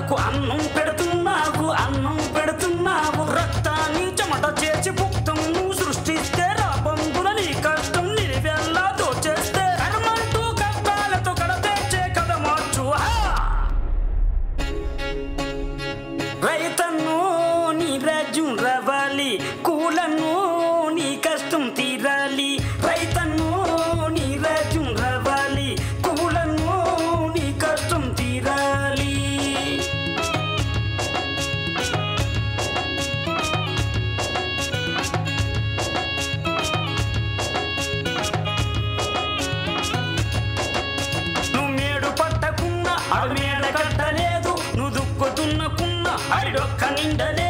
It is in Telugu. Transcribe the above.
రైతులకు అన్నం పెడుతున్నావు అన్నం పెడుతున్నావు రక్తాన్ని చెమట చేసి పుక్తం నువ్వు సృష్టిస్తే రాబందుల నీ కష్టం నిలివెల్లా దోచేస్తే కర్మంటూ కష్టాలతో కడతేర్చే కథ మార్చు హా! రైతన్ను నీ రాజ్యం రావాలి కూలను నీ కష్టం తీరాలి రైతన్ను నీ రాజ్యం రావాలి కూలను నీ కష్టం తీరాలి నువ్వు మేడు పట్టకున్నా అడు మేడ కట్టలేదు నువ్వు దుక్కుతున్నకున్నా అడిడొక్క నిండలేదు